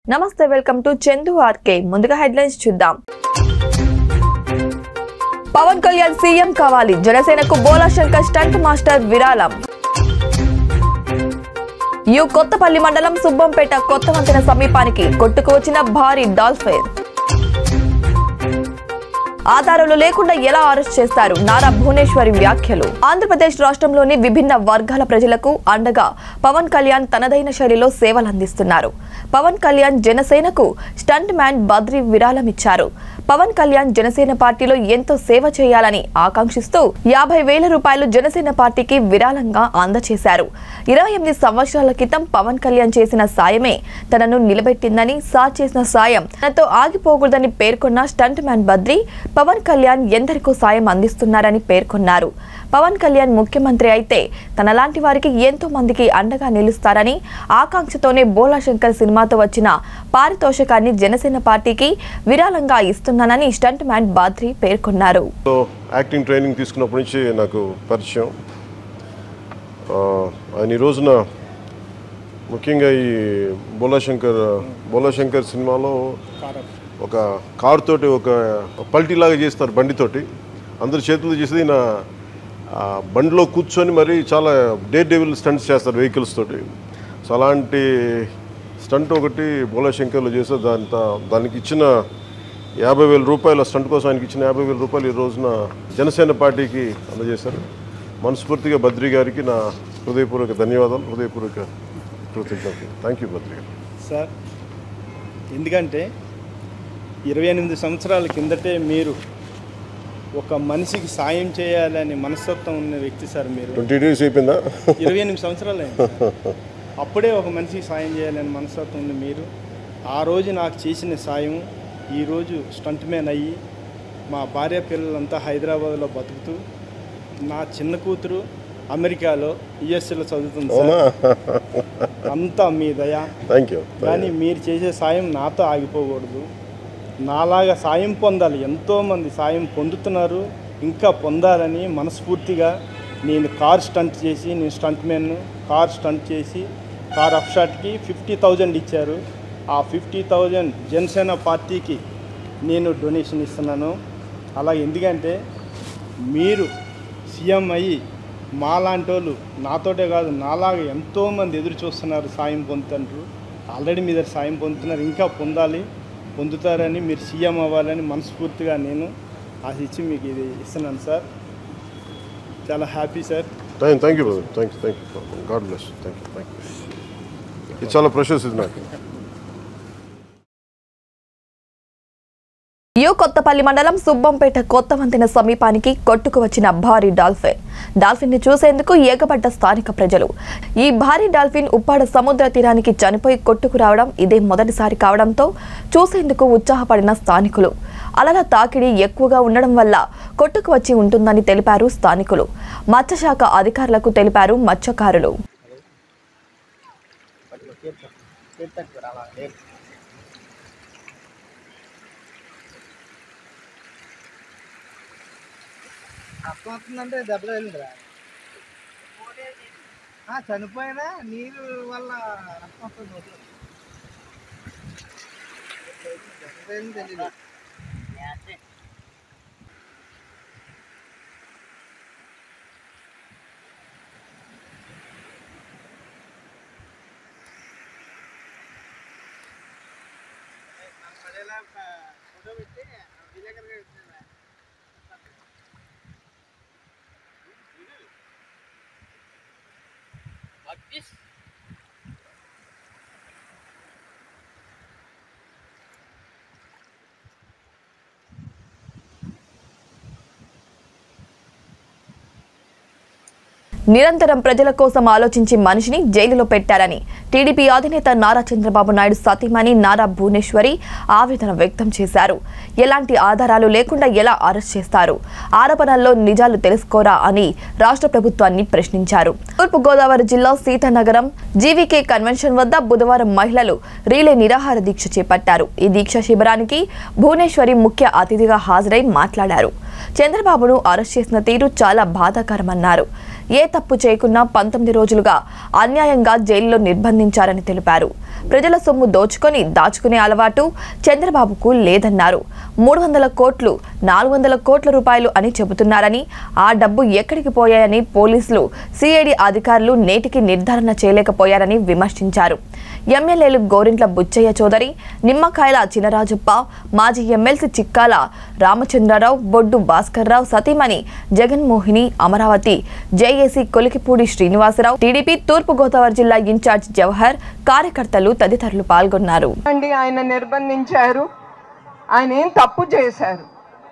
నమస్తే welcome to Chandu RK ముందుగా headlines చూద్దాం పవన్ కళ్యాణ్ సీఎం కావాలి జనసేనకు బోలా శంకర్ స్టంట్ మాస్టర్ విరాళం యు కొత్తపల్లి మండలం సుబ్బంపేట కొత్త వంతెన సమీపానికి కొట్టుకు వచ్చిన భారీ డాల్ఫిన్ ఆధారాలు లేకుండా ఎలా అరెస్ట్ చేస్తారు నారా భువనేశ్వరి వ్యాఖ్యలు ఆంధ్రప్రదేశ్ రాష్ట్రంలోని విభిన్న వర్గాల ప్రజలకు అండగా పవన్ కళ్యాణ్ తనదైన శైలిలో సేవలు అందిస్తున్నారు పవన్ కళ్యాణ్ జనసేనకు స్టంట్ మ్యాన్ బద్రి విరాళం ఇచ్చారు పవన్ కళ్యాణ్ జనసేన పార్టీలో ఎంతో సేవ చేయాలని ఆకాంక్షిస్తూ యాభై వేల రూపాయలు జనసేన పార్టీకి విరాళంగా అందజేశారు ఇరవై ఎనిమిది సంవత్సరాల క్రితం పవన్ కళ్యాణ్ చేసిన సాయమే తనను నిలబెట్టిందని సార్ చేసిన సాయం తనతో ఆగిపోకూడదని పేర్కొన్న స్టంట్ మ్యాన్ బద్రి పవన్ కళ్యాణ్ ఎందరికో సాయం అందిస్తున్నారని పేర్కొన్నారు పవన్ కళ్యాణ్ ముఖ్యమంత్రి అయితే తనలాంటి వారికి ఎంతో మందికి అండగా నిలుస్తారని ఆకాంక్షతోనే బోలా శంకర్ సినిమాతో వచ్చిన పారితోషకాన్ని జనసేన పార్టీకి విరాళంగా ఇస్తున్నానని స్టంట్ మ్యాన్ బాద్రి పేర్కొన్నారు సో యాక్టింగ్ ట్రైనింగ్ తీసుకున్నప్పటి నుంచి నాకు పరిచయం ఆ, ఆయన ఈ రోజున ముఖ్యంగా ఈ బోలాశంకర్ బోలాశంకర్ సినిమాలో ఒక కార్ తోటి ఒక పల్టీలాగా చేస్తారు బండితోటి అందరు చేతులు చేసేది నా ఆ, బండిలో కూర్చొని మరి చాలా డే డెవిల్ స్టంట్స్ చేస్తారు వెహికల్స్ తోటి సో అలాంటి స్టంట్ ఒకటి బోలాశంకర్లో చేస్తే దాంత దానికి ఇచ్చిన యాభై వేల రూపాయల స్టంట్ కోసం ఆయనకి ఇచ్చిన యాభై వేల రూపాయలు ఈ రోజున జనసేన పార్టీకి అందజేశారు మనస్ఫూర్తిగా బద్రి గారికి నా హృదయపూర్వక ధన్యవాదాలు హృదయపూర్వక కృతజ్ఞతలు థ్యాంక్ యూ బద్రి గారు సార్ ఎందుకంటే ఇరవై ఎనిమిది సంవత్సరాల కిందటే మీరు ఒక మనిషికి సాయం చేయాలని మనస్తత్వం ఉన్న వ్యక్తి సార్ మీరు ట్వంటీ డేస్ అయిపోయిందా ఇరవై ఎనిమిది సంవత్సరాలు అయింది సార్. అప్పుడే ఒక మనిషికి సాయం చేయాలని మనస్తత్వం ఉన్న మీరు ఆ రోజు నాకు చేసిన సాయం ఈరోజు స్టంట్ మ్యాన్ అయ్యి మా భార్య పిల్లలంతా హైదరాబాద్లో బతుకుతూ నా చిన్న కూతురు అమెరికాలో యుఎస్ఏలో చదువుతుంది అవునా సార్ అంతా మీ దయ థ్యాంక్ యూ కానీ మీరు చేసే సాయం నాతో ఆగిపోకూడదు నాలాగా సాయం పొందాలి ఎంతోమంది సాయం పొందుతున్నారు ఇంకా పొందాలని మనస్ఫూర్తిగా నేను కార్ స్టంట్ చేసి నేను స్టంట్ మ్యాన్ కార్ స్టంట్ చేసి కార్ అప్షాట్కి ఫిఫ్టీ థౌజండ్ ఇచ్చారు ఆ ఫిఫ్టీ థౌజండ్ జనసేన పార్టీకి నేను డొనేషన్ ఇస్తున్నాను అలా ఎందుకంటే మీరు సీఎం అయ్యి మాలాంటి వాళ్ళు నాతోటే కాదు నాలాగా ఎంతోమంది ఎదురు చూస్తున్నారు సాయం పొందుతుంటారు ఆల్రెడీ మీ దగ్గర సాయం పొందుతున్నారు ఇంకా పొందాలి పొందుతారని మీరు సీఎం అవ్వాలని మనస్ఫూర్తిగా నేను ఆశించి మీకు ఇది ఇస్తున్నాను సార్ చాలా happy sir thank thank you brother thank you thank you God bless thank you thank you ఇది చాలా ప్రెషస్ ఇది నాకు యు కొత్తపల్లి మండలం సుబ్బంపేట కొత్త వంతెన సమీపానికి కొట్టుకు వచ్చిన భారీ డాల్ఫిన్ డాల్ఫిన్ ని చూసేందుకు ఏకపడ్డ స్థానిక ప్రజలు ఈ భారీ డాల్ఫిన్ ఉప్పాడ సముద్ర తీరానికి చనిపోయి కొట్టుకు రావడం ఇదే మొదటిసారి కావడంతో చూసేందుకు ఉత్సాహపడిన స్థానికులు అలల తాకిడి ఎక్కువగా ఉండడం వల్ల కొట్టుకు వచ్చి ఉంటుందని తెలిపారు స్థానికులు మత్స్యశాఖ అధికారులకు తెలిపారు మత్స్యకారులు రక్తం వస్తుందంటే దెబ్బ తగిలిందిరా ఆ, చనిపోయినా నీరు వల్ల రక్తం వస్తుంది నోట్లో. దెబ్బ తగిలింది తెలీదు ఫోటో పెట్టి విలేకరుగా ఇచ్చిందా నిరంతరం ప్రజల కోసం ఆలోచించి మనిషిని జైలులో పెట్టారని టీడీపీ అధినేత నారా చంద్రబాబు నాయుడు సతీమణి నారా భువనేశ్వరి ఆవేదన వ్యక్తం చేశారు ఎలాంటి ఆధారాలు లేకుండా ఎలా అరెస్ట్ చేస్తారు ఆరోపణల్లో నిజాలు తెలుసుకోరా అని రాష్ట్ర ప్రభుత్వాన్ని ప్రశ్నించారు తూర్పు గోదావరి జిల్లా సీతానగరం జీవీకే కన్వెన్షన్ వద్ద బుధవారం మహిళలు రీలే నిరాహార దీక్ష చేపట్టారు ఈ దీక్ష శిబిరానికి భువనేశ్వరి ముఖ్య అతిథిగా హాజరై మాట్లాడారు చంద్రబాబును అరెస్ట్ చేసిన తీరు చాలా బాధాకరమన్నారు ఏ తప్పు చేయకున్నా పంతొమ్మిది రోజులుగా అన్యాయంగా జైల్లో నిర్బంధించారని తెలిపారు ప్రజల సొమ్ము దోచుకొని దాచుకునే అలవాటు చంద్రబాబుకు లేదన్నారు మూడు వందల కోట్లు నాలుగు వందల కోట్ల రూపాయలు అని చెబుతున్నారని ఆ డబ్బు ఎక్కడికి పోయాయని పోలీసులు సిఐడి అధికారులు నేటికి నిర్ధారణ చేయలేకపోయారని విమర్శించారు ఎమ్మెల్యేలు గోరింట్ల బుచ్చయ్య చౌదరి నిమ్మకాయల చినరాజప్ప మాజీ ఎమ్మెల్సీ చిక్కాల రామచంద్రరావు బొడ్డు భాస్కర్రావు సతీమణి జగన్మోహిని అమరావతి జేఏసీ కొలికిపూడి శ్రీనివాసరావు టీడీపీ తూర్పుగోదావరి జిల్లా ఇన్ఛార్జ్ జవహర్ కార్యకర్తలు తదితరులు పాల్గొన్నారు అండి ఆయన నిర్బంధించారు ఆయన ఏం తప్పు చేశారు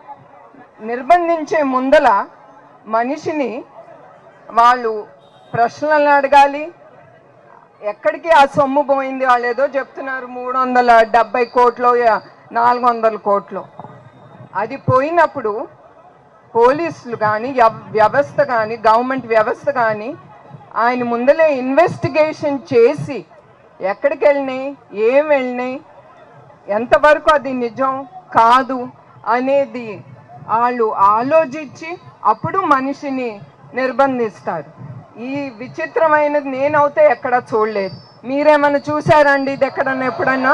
నిర్బంధించే ముందల మనిషిని వాళ్ళు ప్రశ్నలు అడగాలి ఎక్కడికి ఆ సొమ్ము పోయింది వాళ్ళు ఏదో చెప్తున్నారు మూడు వందల డెబ్బై కోట్లు నాలుగు వందల కోట్లు అది పోయినప్పుడు పోలీసులు కానీ వ్యవస్థ కానీ గవర్నమెంట్ వ్యవస్థ కానీ ఆయన ముందలే ఇన్వెస్టిగేషన్ చేసి ఎక్కడికి వెళ్ళినాయి ఏం వెళ్ళినాయి ఎంతవరకు అది నిజం కాదు అనేది వాళ్ళు ఆలోచించి అప్పుడు మనిషిని నిర్బంధిస్తారు ఈ విచిత్రమైనది నేనైతే ఎక్కడ చూడలేదు మీరేమైనా చూసారండి ఇది ఎక్కడన్నా ఎప్పుడన్నా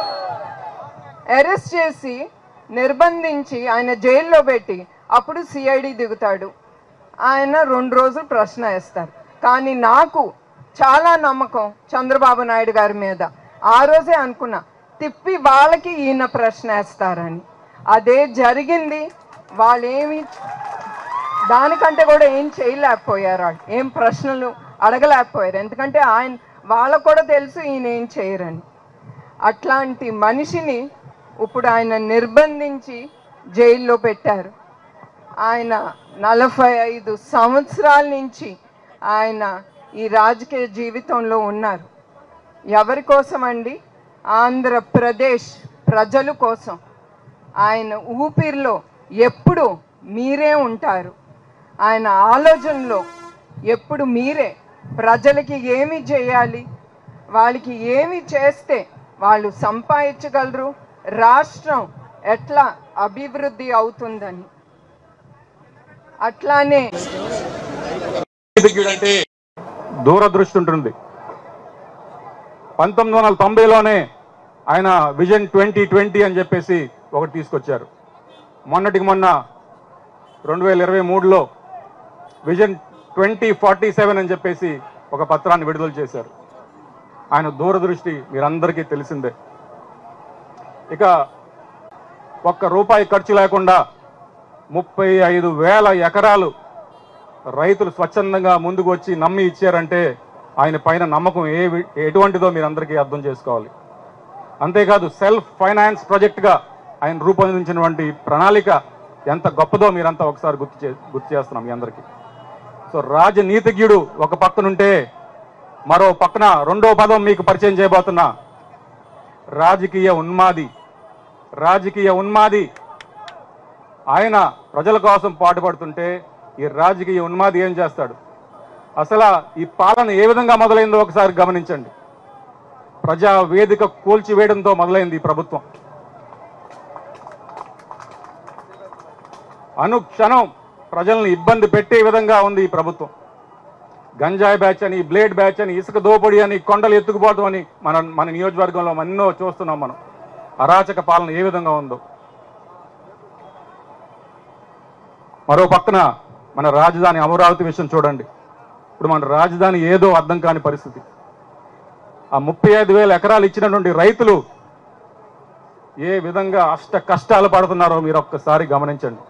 అరెస్ట్ చేసి నిర్బంధించి ఆయన జైల్లో పెట్టి అప్పుడు సిఐడి దిగుతాడు ఆయన రెండు రోజులు ప్రశ్న వేస్తారు కానీ నాకు చాలా నమ్మకం చంద్రబాబు నాయుడు గారి మీద ఆ రోజే అనుకున్నా తిప్పి వాళ్ళకి ఈయన ప్రశ్న వేస్తారని అదే జరిగింది వాళ్ళేమి దానికంటే కూడా ఏం చేయలేకపోయారు వాళ్ళు ఏం ప్రశ్నలు అడగలేకపోయారు ఎందుకంటే ఆయన వాళ్ళకు కూడా తెలుసు ఈయన ఏం చేయరని అట్లాంటి మనిషిని ఇప్పుడు ఆయన నిర్బంధించి జైల్లో పెట్టారు ఆయన నలభై ఐదు సంవత్సరాల నుంచి ఆయన ఈ రాజకీయ జీవితంలో ఉన్నారు ఎవరి కోసం అండి ఆంధ్రప్రదేశ్ ప్రజల కోసం ఆయన ఊపిరిలో ఎప్పుడు మీరే ఉంటారు ఆయన ఆలోచనలో ఎప్పుడు మీరే ప్రజలకి ఏమి చేయాలి వాళ్ళకి ఏమి చేస్తే వాళ్ళు సంపాదించగలరు రాష్ట్రం ఎట్లా అభివృద్ధి అవుతుందని అట్లానే అంటే దూరదృష్టి ఉంటుంది పంతొమ్మిది వందల తొంభైలోనే ఆయన విజన్ ట్వంటీ ట్వంటీ అని చెప్పేసి ఒకటి తీసుకొచ్చారు మొన్నటికి మొన్న రెండు వేల ఇరవై మూడులో విజన్ ట్వంటీ ఫార్టీ సెవెన్ అని చెప్పేసి ఒక పత్రాన్ని విడుదల చేశారు ఆయన దూరదృష్టి మీరందరికీ తెలిసిందే ఇక ఒక్క రూపాయి ఖర్చు లేకుండా ముప్పై ఐదు వేల ఎకరాలు రైతులు స్వచ్ఛందంగా ముందుకు వచ్చి నమ్మి ఇచ్చారంటే ఆయన పైన నమ్మకం ఏ వి- ఎటువంటిదో మీరు అందరికీ అర్థం చేసుకోవాలి అంతేకాదు సెల్ఫ్ ఫైనాన్స్ ప్రాజెక్ట్గా ఆయన రూపొందించినటువంటి ప్రణాళిక ఎంత గొప్పదో మీరంతా ఒకసారి గుర్తు చే గుర్తు చేస్తున్నాం మీ అందరికీ సో రాజనీతిజ్ఞుడు ఒక పక్కనుంటే మరో పక్కన రెండో పదం మీకు పరిచయం చేయబోతున్నా రాజకీయ ఉన్మాది రాజకీయ ఉన్మాది ఆయన ప్రజల కోసం పాటుపడుతుంటే ఈ రాజకీయ ఉన్మాది ఏం చేస్తాడు అసలు ఈ పాలన ఏ విధంగా మొదలైందో ఒకసారి గమనించండి ప్రజా వేదిక కూల్చివేయడంతో మొదలైంది ఈ ప్రభుత్వం అనుక్షణం ప్రజల్ని ఇబ్బంది పెట్టే విధంగా ఉంది ఈ ప్రభుత్వం గంజాయి బ్యాచ్ అని బ్లేడ్ బ్యాచ్ అని ఇసుక దోపిడీ అని కొండలు ఎత్తుకుపోవడం అని మన మన నియోజకవర్గంలో ఎన్నో చూస్తున్నాం మనం అరాచక పాలన ఏ విధంగా ఉందో మరో పక్కన మన రాజధాని అమరావతి విషయం చూడండి ఇప్పుడు మన రాజధాని ఏదో అర్థం కాని పరిస్థితి ఆ ముప్పై ఐదు వేల ఎకరాలు ఇచ్చినటువంటి రైతులు ఏ విధంగా అష్ట కష్టాలు పడుతున్నారో మీరు ఒక్కసారి గమనించండి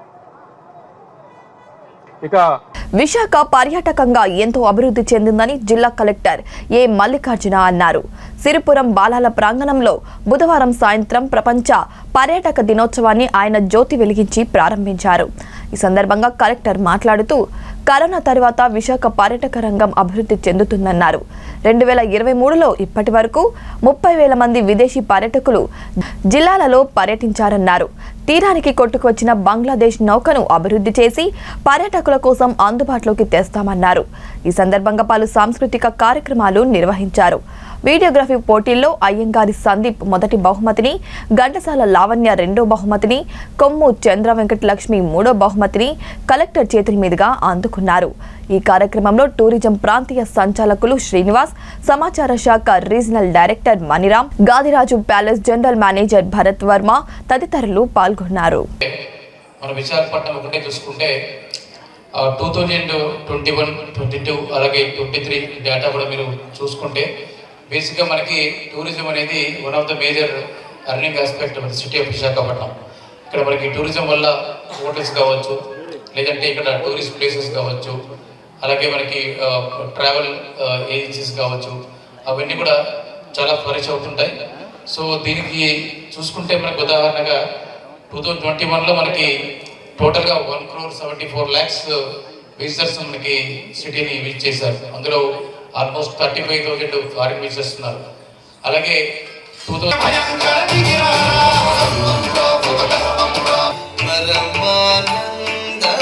ఇక విశాఖ పర్యాటకంగా ఎంతో అభివృద్ధి చెందిందని జిల్లా కలెక్టర్ ఏ మల్లికార్జున అన్నారు సిరిపురం బాలాల ప్రాంగణంలో బుధవారం సాయంత్రం ప్రపంచ పర్యాటక దినోత్సవాన్ని ఆయన జ్యోతి వెలిగించి ప్రారంభించారు ఈ సందర్భంగా కలెక్టర్ మాట్లాడుతూ కరోనా తర్వాత విశాఖ పర్యాటక రంగం అభివృద్ధి చెందుతుందన్నారు రెండు వేల ఇరవై మూడులో ఇప్పటి వరకు ముప్పై వేల మంది విదేశీ పర్యాటకులు జిల్లాలలో పర్యటించారన్నారు తీరానికి కొట్టుకొచ్చిన బంగ్లాదేశ్ నౌకను అభివృద్ధి చేసి పర్యాటకుల కోసం అందుబాటులోకి తెస్తామన్నారు ఈ సందర్భంగా పలు సాంస్కృతిక కార్యక్రమాలు నిర్వహించారు వీడియోగ్రఫీ పోటీల్లో అయ్యంగారి సందీప్ మొదటి బహుమతిని ఘంటసాల లావణ్య రెండో బహుమతిని కొమ్ము చంద్ర వెంకట లక్ష్మి మూడో బహుమతిని కలెక్టర్ చేతుల మీదుగా అందుకున్నారు ఈ కార్యక్రమంలో టూరిజం ప్రాంతీయ సంచాలకులు శ్రీనివాస్ సమాచార శాఖ regional director Maniram Gadiraju palace general manager Bharat Varma తదితరులు పాల్గొన్నారు మన విశాఖపట్నం ఒకటే చూసుకుంటే two thousand twenty one twenty two అలాగే ట్వంటీ త్రీ డేటా కూడా మీరు చూసుకుంటే బేసిక్గా మనకి టూరిజం అనేది one of the major earning aspect మన సిటీ ఆఫ్ విశాఖపట్నం ఇక్కడ మనకి టూరిజం వల్ల హోటల్స్ కావచ్చు లేదంటే ఇక్కడ టూరిస్ట్ ప్లేసెస్ కావచ్చు అలాగే మనకి ట్రావెల్ ఏజెన్సీస్ కావచ్చు అవన్నీ కూడా చాలా ఫ్లరిష్ అవుతుంటాయి సో దీనికి చూసుకుంటే మనకు ఉదాహరణగా టూ థౌజండ్ ట్వంటీ వన్లో మనకి టోటల్గా one crore seventy four lakhs visitors మనకి సిటీని విజిట్ చేశారు అందులో almost thirty five thousand foreign visitors ఉన్నారు అలాగే టూ పరమానంద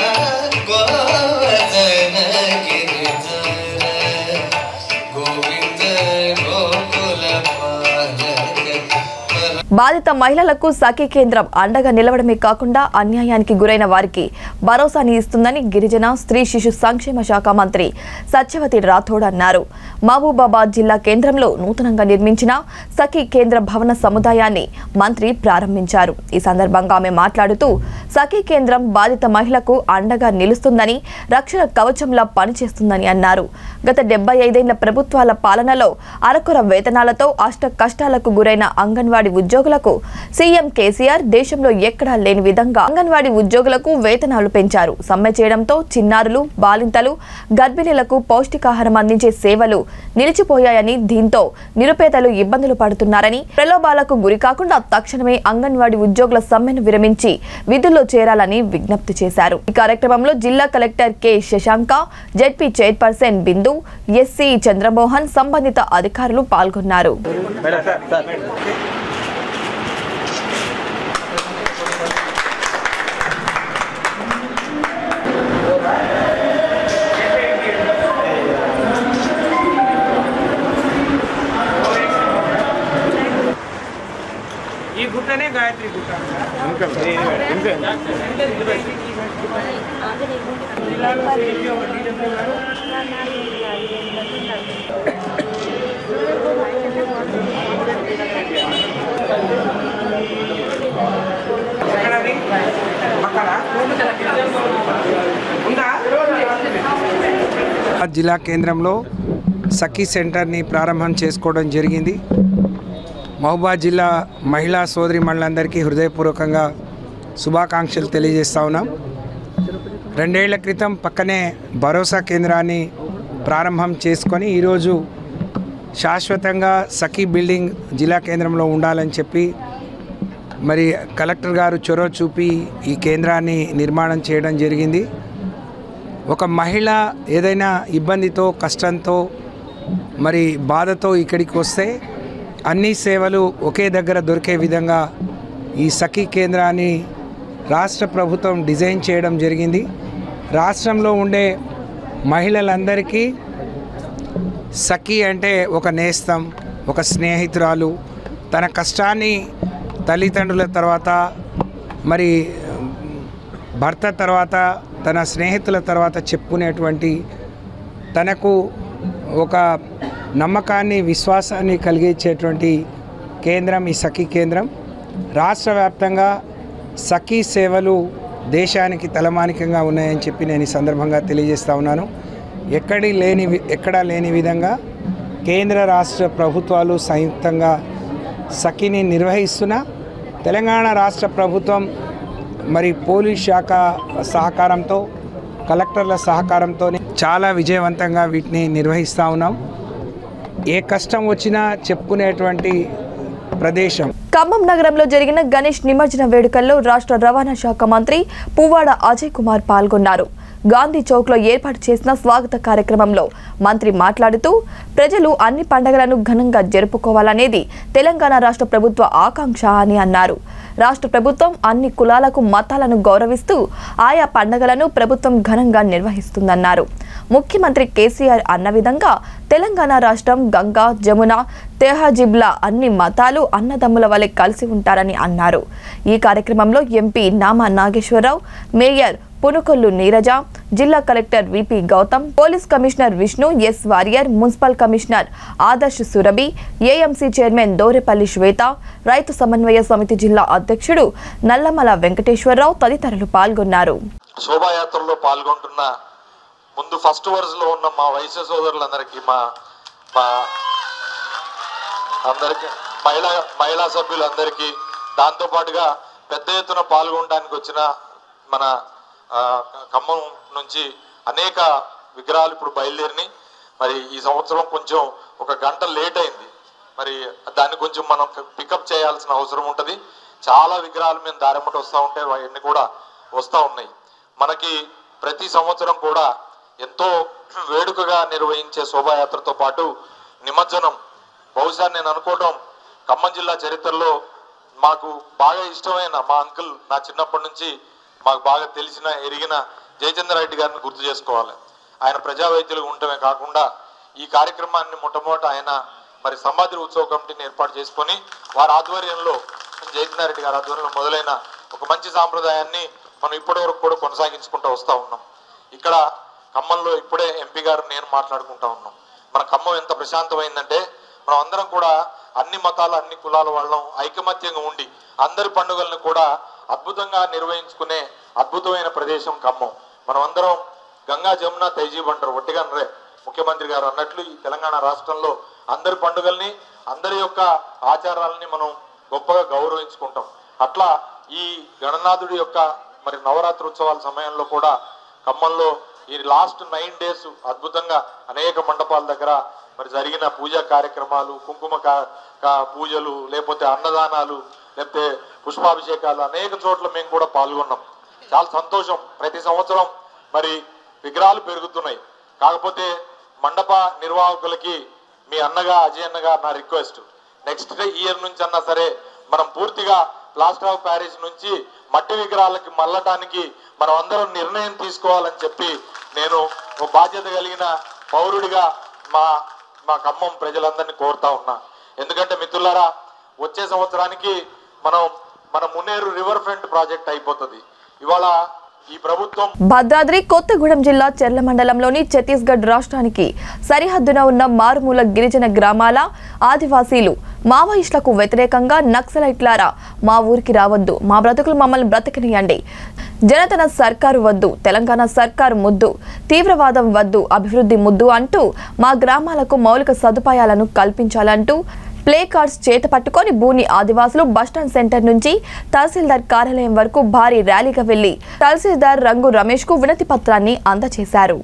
గోవర్ధన గిరిధర గోవింద గోకుల పాలక బాధిత మహిళలకు సఖీ కేంద్రం అండగా నిలవడమే కాకుండా అన్యాయానికి గురైన వారికి భరోసాని ఇస్తుందని గిరిజన స్త్రీ శిశు సంక్షేమ శాఖ మంత్రి సత్యవతి రాథోడ్ అన్నారు మహబూబాబాద్ జిల్లా కేంద్రంలో నూతనంగా నిర్మించిన సఖీ కేంద్ర భవన సముదాయాన్ని మంత్రి ప్రారంభించారు ఈ సందర్భంగా ఆమె మాట్లాడుతూ సఖీ కేంద్రం బాధిత మహిళకు అండగా నిలుస్తుందని రక్షణ కవచంలా పనిచేస్తుందని అన్నారు గత డెబ్బై ఐదేళ్ల ప్రభుత్వాల పాలనలో అరకొర వేతనాలతో అష్ట కష్టాలకు గురైన అంగన్వాడీ ఉద్యోగులకు సీఎం కేసీఆర్ దేశంలో ఎక్కడా లేని విధంగా అంగన్వాడీ ఉద్యోగులకు వేతనాలు పెంచారు సమ్మె చేయడంతో చిన్నారులు బాలింతలు గర్భిణీలకు పౌష్టికాహారం అందించే సేవలు నిలిచిపోయాయని దీంతో నిరుపేదలు ఇబ్బందులు పడుతున్నారని ప్రలోభాలకు గురి కాకుండా తక్షణమే అంగన్వాడీ ఉద్యోగుల సమ్మెను విరమించి విధుల్లో చేరాలని విజ్ఞప్తి చేశారు ఈ కార్యక్రమంలో జిల్లా collector K Shashanka ZP chairperson Bindu SC Chandramohan సంబంధిత అధికారులు పాల్గొన్నారు ఈ గుట్టనే గాయత్రి గుట్ట జిల్లాలో సిపి ఒక డీజీపీ ఉన్నారు. ఎక్కడది? పక్కన? ఉందా జిల్లా కేంద్రంలో సఖీ సెంటర్ని ప్రారంభం చేసుకోవడం జరిగింది మహబూబాద్ జిల్లా మహిళా సోదరి మండలందరికీ హృదయపూర్వకంగా శుభాకాంక్షలు తెలియజేస్తా ఉన్నాం రెండేళ్ల క్రితం పక్కనే భరోసా కేంద్రాన్ని ప్రారంభం చేసుకొని ఈరోజు శాశ్వతంగా సఖీ బిల్డింగ్ జిల్లా కేంద్రంలో ఉండాలని చెప్పి మరి కలెక్టర్ గారు చొరవ చూపి ఈ కేంద్రాన్ని నిర్మాణం చేయడం జరిగింది ఒక మహిళ ఏదైనా ఇబ్బందితో కష్టంతో మరి బాధతో ఇక్కడికి వస్తే అన్ని సేవలు ఒకే దగ్గర దొరికే విధంగా ఈ సఖీ కేంద్రాన్ని రాష్ట్ర ప్రభుత్వం డిజైన్ చేయడం జరిగింది రాష్ట్రంలో ఉండే మహిళలందరికీ సఖీ అంటే ఒక నేస్తం ఒక స్నేహితురాలు తన కష్టాన్ని తల్లిదండ్రుల తర్వాత మరి భర్త తర్వాత తన స్నేహితుల తర్వాత చెప్పుకునేటువంటి తనకు ఒక నమ్మకాన్ని విశ్వాసాన్ని కలిగించేటువంటి కేంద్రం ఈ సఖీ కేంద్రం రాష్ట్ర వ్యాప్తంగా సఖీ సేవలు దేశానికి తలమానికంగా ఉన్నాయని చెప్పి నేను ఈ సందర్భంగా తెలియజేస్తా ఉన్నాను ఎక్కడి లేని వి- ఎక్కడా లేని విధంగా కేంద్ర రాష్ట్ర ప్రభుత్వాలు సంయుక్తంగా సఖీని నిర్వహిస్తున్న తెలంగాణ రాష్ట్ర ప్రభుత్వం మరి పోలీస్ శాఖ సహకారంతో కలెక్టర్ల సహకారంతో చాలా విజయవంతంగా వీటిని నిర్వహిస్తూ ఉన్నాం ఏ కష్టం వచ్చినా చెప్పుకునేటువంటి ప్రదేశం ఖమ్మం నగరంలో జరిగిన గణేష్ నిమజ్జన వేడుకల్లో రాష్ట్ర రవాణా శాఖ మంత్రి పువ్వాడ అజయ్ కుమార్ పాల్గొన్నారు గాంధీ చౌక్ లో ఏర్పాటు చేసిన స్వాగత కార్యక్రమంలో మంత్రి మాట్లాడుతూ ప్రజలు అన్ని పండుగలను ఘనంగా జరుపుకోవాలనేది తెలంగాణ రాష్ట్ర ప్రభుత్వ ఆకాంక్ష అని అన్నారు రాష్ట్ర ప్రభుత్వం అన్ని కులాలకు మతాలను గౌరవిస్తూ ఆయా పండగలను ప్రభుత్వం ఘనంగా నిర్వహిస్తుందన్నారు ముఖ్యమంత్రి కేసీఆర్ అన్న విధంగా తెలంగాణ రాష్ట్రం గంగా జమున తెహజిబ్ల అన్ని మతాలు అన్నదమ్ముల వలె కలిసి ఉంటారని అన్నారు ఈ కార్యక్రమంలో ఎంపీ నామా నాగేశ్వరరావు మేయర్ పునుకొల్లు నీరజ జిల్లా collector VP Gautam police commissioner Vishnu S Warrier municipal commissioner Adarsh Surabhi AMC chairman Dorepalli Swetha రైతు సమన్వయ సమితి జిల్లా అధ్యక్షుడు నల్లమల వెంకటేశ్వరరావు తదితరులు పాల్గొన్నారు శోభాయాత్రలో పాల్గొంటున్న ముందు ఫస్ట్ వరుసలో ఉన్న మా వైశ్య సోదరులందరికీ మా మా అందరికీ మహిళా మహిళా సభ్యులందరికీ దాంతోపాటుగా పెద్ద ఎత్తున పాల్గొనడానికి వచ్చిన మన ఆ, ఖమ్మం నుంచి అనేక విగ్రహాలు ఇప్పుడు బయలుదేరినాయి మరి ఈ సంవత్సరం కొంచెం ఒక గంట లేట్ అయింది మరి దాన్ని కొంచెం మనం పికప్ చేయాల్సిన అవసరం ఉంటుంది చాలా విగ్రహాలు మేము దారిమ్మట వస్తూ ఉంటే అవన్నీ కూడా వస్తూ ఉన్నాయి మనకి ప్రతి సంవత్సరం కూడా ఎంతో వేడుకగా నిర్వహించే శోభాయాత్రతో పాటు నిమజ్జనం బహుశా నేను అనుకోవడం ఖమ్మం జిల్లా చరిత్రలో మాకు బాగా ఇష్టమైన మా అంకుల్ నా చిన్నప్పటి నుంచి మాకు బాగా తెలిసిన ఎరిగిన జయచంద్ర రెడ్డి గారిని గుర్తు చేసుకోవాలి ఆయన ప్రజా వైద్యులుగా ఉండటమే కాకుండా ఈ కార్యక్రమాన్ని మొట్టమొదట ఆయన మరి సంబాదిరి ఉత్సవ కమిటీని ఏర్పాటు చేసుకొని వారి ఆధ్వర్యంలో జయచంద్ర రెడ్డి గారి ఆధ్వర్యంలో మొదలైన ఒక మంచి సాంప్రదాయాన్ని మనం ఇప్పటి వరకు కూడా కొనసాగించుకుంటూ వస్తూ ఉన్నాం ఇక్కడ ఖమ్మంలో ఇప్పుడే ఎంపీ గారు నేను మాట్లాడుకుంటా ఉన్నాం మన ఖమ్మం ఎంత ప్రశాంతమైందంటే మనం అందరం కూడా అన్ని మతాల అన్ని కులాల వాళ్ళం ఐకమత్యంగా ఉండి అందరి పండుగలను కూడా అద్భుతంగా నిర్వహించుకునే అద్భుతమైన ప్రదేశం ఖమ్మం మనం అందరం గంగా జమున తైజీబ్ అంటారు ఒట్టిగా అనరే ముఖ్యమంత్రి గారు అన్నట్లు ఈ తెలంగాణ రాష్ట్రంలో అందరి పండుగల్ని అందరి యొక్క ఆచారాలని మనం గొప్పగా గౌరవించుకుంటాం అట్లా ఈ గణనాథుడి యొక్క మరి నవరాత్రి ఉత్సవాల సమయంలో కూడా ఖమ్మంలో ఈ లాస్ట్ నైన్ డేస్ అద్భుతంగా అనేక మండపాల దగ్గర మరి జరిగిన పూజా కార్యక్రమాలు కుంకుమ కా- కా- పూజలు లేకపోతే అన్నదానాలు లేకపోతే పుష్పాభిషేకాలు అనేక చోట్ల మేము కూడా పాల్గొన్నాం చాలా సంతోషం ప్రతి సంవత్సరం మరి విగ్రహాలు పెరుగుతున్నాయి కాకపోతే మండప నిర్వాహకులకి మీ అన్నగా అజయ్ అన్నగా నా రిక్వెస్ట్ నెక్స్ట్ ఇయర్ నుంచి అన్నా సరే మనం పూర్తిగా ప్లాస్టర్ ఆఫ్ ప్యారిస్ నుంచి మట్టి విగ్రహాలకి మళ్ళటానికి మనం అందరం నిర్ణయం తీసుకోవాలని చెప్పి నేను ఒక బాధ్యత కలిగిన పౌరుడిగా మా మా ఖమ్మం ప్రజలందరినీ కోరుతా ఉన్నా ఎందుకంటే మిత్రులారా వచ్చే సంవత్సరానికి మనం మన మున్నేరు రివర్ ఫ్రంట్ ప్రాజెక్ట్ అయిపోతుంది ఇవాళ ఈ ప్రభుత్వం భద్రాద్రి కొత్తగూడెం జిల్లా చెర్ల మండలంలోని ఛత్తీస్గఢ్ రాష్ట్రానికి సరిహద్దున ఉన్న మారుమూల గిరిజన గ్రామాల ఆదివాసీలు మావోయిస్టులకు వ్యతిరేకంగా నక్సలైట్లారా మా ఊరికి రావద్దు మా బ్రతుకులు మమ్మల్ని బ్రతకనియండి జనతన సర్కారు వద్దు తెలంగాణ సర్కారు ముద్దు తీవ్రవాదం వద్దు అభివృద్ధి ముద్దు అంటూ మా గ్రామాలకు మౌలిక సదుపాయాలను కల్పించాలంటూ ప్లే కార్డ్స్ చేత పట్టుకొని బూని ఆదివాసులు బస్టాండ్ సెంటర్ నుంచి తహసీల్దార్ కార్యాలయం వరకు భారీ ర్యాలీగా వెళ్లి తహసీల్దార్ రంగు రమేష్ కు వినతి పత్రాన్ని అందజేశారు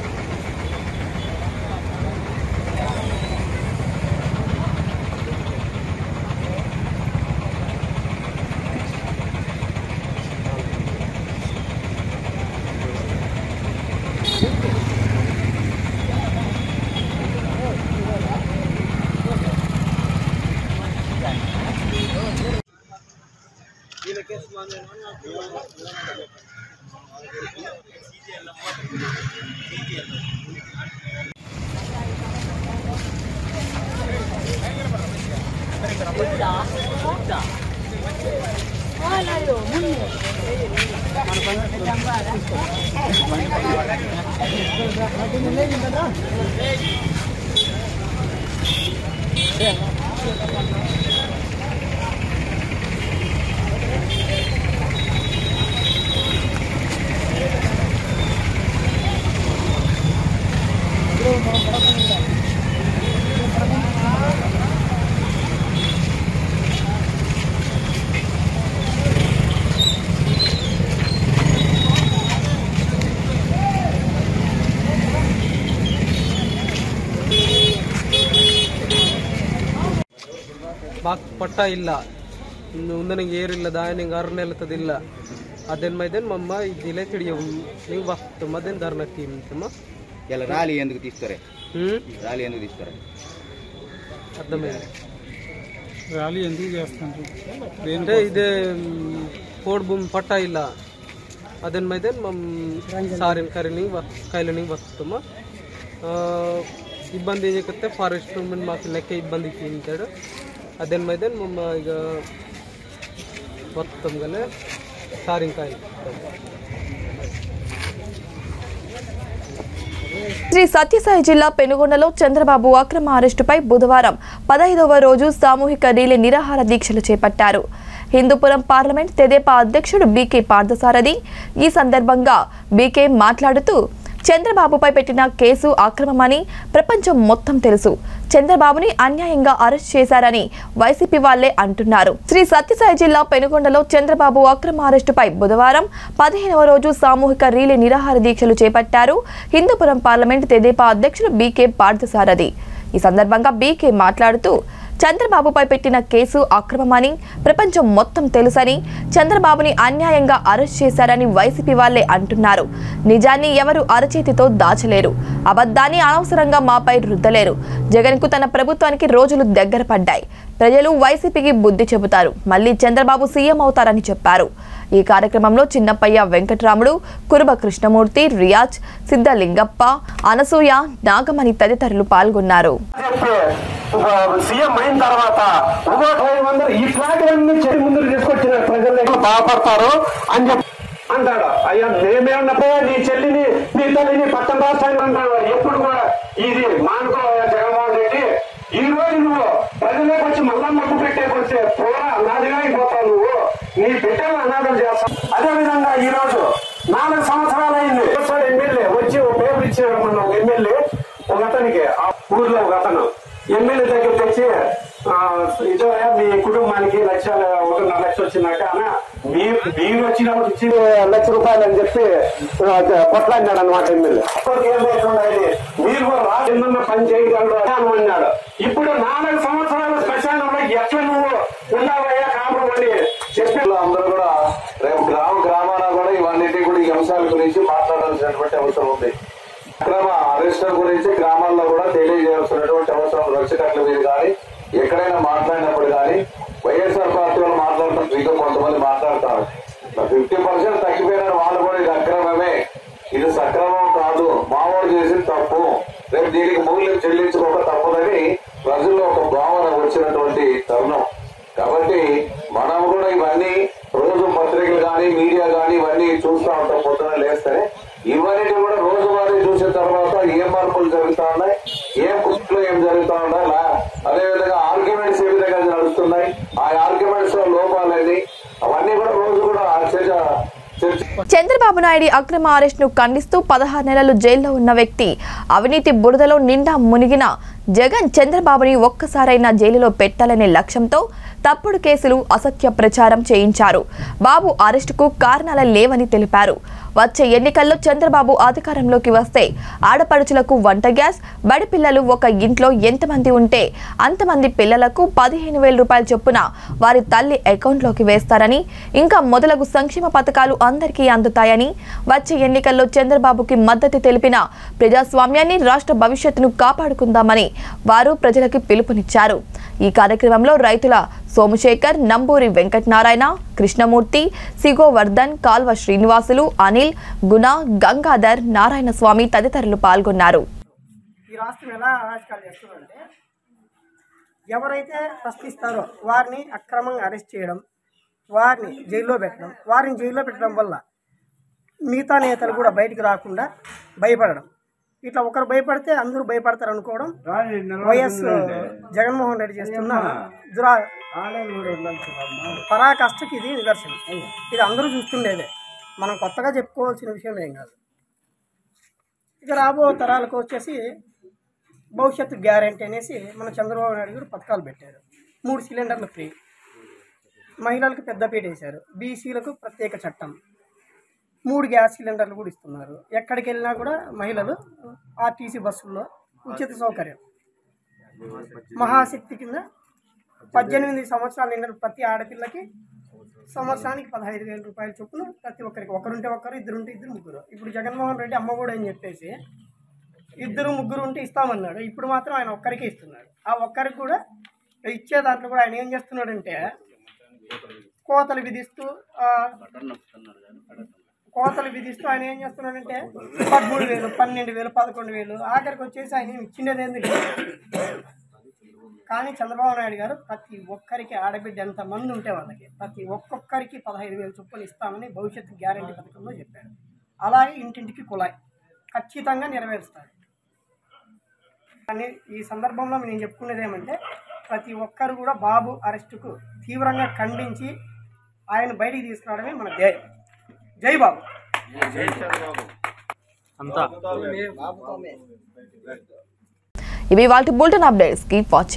ಬಾಕ್ ಪಟ್ಟ ಇಲ್ಲ ಮುಂದೆ ನಿಂಗೆ ಏರಿಲ್ಲದ ನಿಂಗೆ ಆರು ನೆಲತದಿಲ್ಲ అదేన్ మైదన్ మమ్మ ఇదిలే తిడియం నీకు వస్తు మదేన్ ధర్నకి తమ్మ ఇలా ర్యాలీ ఎందుకు తీస్తారు హ్మ్? ర్యాలీ ఎందుకు తీస్తారు అర్థమైంది ర్యాలీ ఎందుకు చేస్తున్నారు అంటే ఇదే కోడ్ భూమి పట్టా ಇಲ್ಲ ಅದನ್ನ ಮೈದೆ ಮಮ್ ಸಾರಿನ ಕರಿನಿಂಗ್ ಕೈಲನಿಂಗ್ ಬರ್ತಮ್ಮ ಇಬ್ಬಂದಿ ಏನಾಗುತ್ತೆ ಫಾರೆಸ್ಟ್ ಮಾకు ಲೆಕ್ಕ ಇಬ್ಬಂದಿ ತಿಂತಾడు ಅದನ್ನ ಮೈದೆ ಮಮ್ಮ ಈಗ ಬರ್ತಮ್ ಗಲೆ ಸಾರಿನ ಕಾಯಿಲೆ శ్రీ సత్యసాయి జిల్లా పెనుగొండలో చంద్రబాబు అక్రమ అరెస్టుపై బుధవారం పదహైదవ రోజు సామూహిక రీలే నిరాహార దీక్షలు చేపట్టారు హిందూపురం పార్లమెంట్ తెదేపా అధ్యక్షుడు బీకే పార్థసారథి ఈ సందర్భంగా బీకే మాట్లాడుతూ చంద్రబాబుపై పెట్టిన కేసు అక్రమమని ప్రపంచం మొత్తం తెలుసు చంద్రబాబుని అన్యాయంగా అరెస్ట్ చేశారని వైసీపీ వాళ్లే అంటున్నారు శ్రీ సత్యసాయి జిల్లా పెనుగొండలో చంద్రబాబు అక్రమ అరెస్టుపై బుధవారం పదిహేనవ రోజు సామూహిక రీలే నిరాహార దీక్షలు చేపట్టారు హిందూపురం పార్లమెంట్ తెదేపా అధ్యక్షుడు బీకే పార్థసారథి ఈ సందర్భంగా బీకే మాట్లాడుతూ చంద్రబాబుపై పెట్టిన కేసు అక్రమమని ప్రపంచం మొత్తం తెలుసని చంద్రబాబుని అన్యాయంగా అరెస్ట్ చేశారని వైసీపీ వాళ్లే అంటున్నారు నిజాన్ని ఎవరు అరచేతితో దాచలేరు అబద్ధాన్ని అనవసరంగా మాపై రుద్దలేరు జగన్కు తన ప్రభుత్వానికి రోజులు దగ్గర పడ్డాయి ప్రజలు వైసీపీకి బుద్ధి చెబుతారు మళ్ళీ చంద్రబాబు సీఎం అవుతారని చెప్పారు ఈ కార్యక్రమంలో చిన్నప్పయ్య వెంకటరాముడు కురుబ కృష్ణమూర్తి రియాజ్ సిద్ధలింగప్ప అనసూయ నాగమణి తదితరులు పాల్గొన్నారు సీఎం అయిన తర్వాత ఉపాధ్యాయ అందరూ ఇట్లాంటివన్నీ చెడు ముందుకు తీసుకొచ్చిన ప్రజలు బాగుపడతారు అని చెప్పి అంటాడు అయ్యా మేమేమన్నప్పుడు నీ చెల్లిని నీ తల్లిని పక్కన రాష్ట్రానికి అంటాడు ఎప్పుడు కూడా ఇది మానుకో జగన్మోహన్ రెడ్డి ఈ రోజు నువ్వు ప్రజలకు వచ్చి మళ్ళా మబ్బు పెట్టేకొచ్చే పూరా అనాదిగా అయిపోతావు నువ్వు నీ బిడ్డలు అనాథం చేస్తావు అదే విధంగా ఈ రోజు నాలుగు సంవత్సరాలు అయింది ఎమ్మెల్యే వచ్చి ఒక పేరు ఇచ్చాడు మన ఒక ఎమ్మెల్యే ఒక అతనికి ఆ ఊర్లో ఒక అతను ఎమ్మెల్యే దగ్గర తెచ్చి ఆ, ఇదో మీ కుటుంబానికి లక్ష ఒకటిన్నర లక్ష వచ్చినాక అన్న మీరు మీరు వచ్చినప్పుడు ఇచ్చి లక్ష రూపాయలు అని చెప్పి ఆ, కొట్లాడినాడు అనమాట ఎమ్మెల్యే అప్పటికి ఏం లేకుండా ఇది, మీరు కూడా రాజన్న పని చేయగలరు అని అన్నాడు ఇప్పుడు నాలుగు సంవత్సరాల శ్మశానంలో ఎట్లా నువ్వు ఉన్నావయ్యా కాపురం అని చెప్పి అందరూ కూడా రేపు గ్రామ గ్రామాన కూడా ఇవన్నిటి కూడా ఈ అంశాల గురించి మాట్లాడాల్సినటువంటి అవసరం ఉంది అక్రమ అరెస్టుల గురించి గ్రామాల్లో కూడా తెలియజేయాల్సినటువంటి అవసరం రక్షకట్ల మీద కానీ ఎక్కడైనా మాట్లాడినప్పుడు కానీ వైఎస్ఆర్ పార్టీ వాళ్ళు మాట్లాడటం ఇంకా కొంతమంది మాట్లాడతారు ఫిఫ్టీ పర్సెంట్ తగ్గిపోయిన వాళ్ళు కూడా ఇది అక్రమమే ఇది సక్రమం కాదు మామూలు చేసింది తప్పు రేపు దీనికి మూల్యం చెల్లించుకోక తప్పదని ప్రజల్లో ఒక భావన వచ్చినటువంటి తరుణం కాబట్టి మనం కూడా ఇవన్నీ రోజు పత్రికలు కానీ మీడియా కానీ ఇవన్నీ చూస్తూ ఉంటాం పొద్దున లేస్తేనే ఇవన్నీ కూడా రోజువారీ చూసిన తర్వాత ఏం మార్పులు జరుగుతా ఉన్నాయి ఏం కుట్లు ఏం జరుగుతా ఉన్నాయి లా- అదేవిధంగా ఆర్గ్యుమెంట్స్ ఏ విధంగా నడుస్తున్నాయి ఆ ఆర్గ్యుమెంట్స్ లో లోపాలని అవన్నీ కూడా రోజు కూడా చర్చ చర్చ చంద్రబాబు నాయుడు అక్రమ అరెస్ట్ను ఖండిస్తూ పదహారు నెలలు జైల్లో ఉన్న వ్యక్తి అవినీతి బురదలో నిండా మునిగిన జగన్ చంద్రబాబుని ఒక్కసారైనా జైలులో పెట్టాలనే లక్ష్యంతో తప్పుడు కేసులు అసత్య ప్రచారం చేయించారు బాబు అరెస్టుకు కారణాలు లేవని తెలిపారు వచ్చే ఎన్నికల్లో చంద్రబాబు అధికారంలోకి వస్తే ఆడపడుచులకు వంట గ్యాస్ బడి పిల్లలు ఒక ఇంట్లో ఎంతమంది ఉంటే అంతమంది పిల్లలకు పదిహేను వేల రూపాయల చొప్పున వారి తల్లి అకౌంట్లోకి వేస్తారని ఇంకా మొదలగు సంక్షేమ పథకాలు అందరికీ అందుతాయని వచ్చే ఎన్నికల్లో చంద్రబాబుకి మద్దతు తెలిపిన ప్రజాస్వామ్యాన్ని రాష్ట్ర భవిష్యత్తును కాపాడుకుందామని వారు ప్రజలకు పిలుపునిచ్చారు ఈ కార్యక్రమంలో రైతుల సోమశేఖర్ నంబూరి వెంకటనారాయణ కృష్ణమూర్తి సిగోవర్ధన్ కాల్వ శ్రీనివాసులు అనిల్ గుణ గంగాధర్ నారాయణ స్వామి తదితరులు పాల్గొన్నారు ఈ రాష్ట్రం ఎలా అరాచకాలు చేస్తుందంటే ఎవరైతే ప్రశ్నిస్తారో వారిని అక్రమంగా అరెస్ట్ చేయడం వారిని జైల్లో పెట్టడం వారిని జైల్లో పెట్టడం వల్ల మిగతా నేతలు కూడా బయటికి రాకుండా భయపడడం ఇట్లా ఒకరు భయపడితే అందరూ భయపడతారు అనుకోవడం వైఎస్ జగన్మోహన్ రెడ్డి చేస్తున్న దురా పరాకష్టకి ఇది నిదర్శనం ఇది అందరూ చూస్తుండేదే మనం కొత్తగా చెప్పుకోవాల్సిన విషయం ఏం కాదు ఇక రాబో తరాలకు వచ్చేసి భవిష్యత్తు గ్యారంటీ అనేసి మన చంద్రబాబు నాయుడు గారు పథకాలు పెట్టారు మూడు సిలిండర్లు ఫ్రీ మహిళలకు పెద్దపీట వేశారు బీసీలకు ప్రత్యేక చట్టం మూడు గ్యాస్ సిలిండర్లు కూడా ఇస్తున్నారు ఎక్కడికి వెళ్ళినా కూడా మహిళలు ఆర్టీసీ బస్సుల్లో ఉచిత సౌకర్యం మహాశక్తి కింద పద్దెనిమిది సంవత్సరాలు నిండిన ప్రతి ఆడపిల్లకి సంవత్సరానికి పదహైదు వేల రూపాయల చొప్పున ప్రతి ఒక్కరికి ఒకరుంటే ఒకరు ఇద్దరుంటే ఇద్దరు ముగ్గురు ఇప్పుడు జగన్మోహన్ రెడ్డి అమ్మఒడు అని చెప్పేసి ఇద్దరు ముగ్గురు ఉంటే ఇస్తామన్నాడు ఇప్పుడు మాత్రం ఆయన ఒక్కరికే ఇస్తున్నాడు ఆ ఒక్కరికి కూడా ఇచ్చే దాంట్లో కూడా ఆయన ఏం చేస్తున్నాడంటే కోతలు విధిస్తూ ఆ, కోతలు విధిస్తూ ఆయన ఏం చేస్తున్నాడంటే పదమూడు వేలు పన్నెండు వేలు పదకొండు వేలు ఆఖరికి వచ్చేసి ఆయన ఏమి ఇచ్చిండేది ఏంది కానీ చంద్రబాబు నాయుడు గారు ప్రతి ఒక్కరికి ఆడబిడ్డ ఎంతమంది ఉంటే వాళ్ళకి ప్రతి ఒక్కొక్కరికి పదహైదు వేలు చొప్పున ఇస్తామని భవిష్యత్తు గ్యారంటీ పథకంలో చెప్పాడు అలాగే ఇంటింటికి కుళాయి ఖచ్చితంగా నెరవేరుస్తాడు కానీ ఈ సందర్భంలో నేను చెప్పుకునేది ఏమంటే ప్రతి ఒక్కరు కూడా బాబు అరెస్టుకు తీవ్రంగా ఖండించి ఆయన బయటికి తీసుకురావడమే మన ధ్యేయం జై బాబు ఇవి వాటి బులెటిన్ అప్డేట్స్ కీప్ వాచింగ్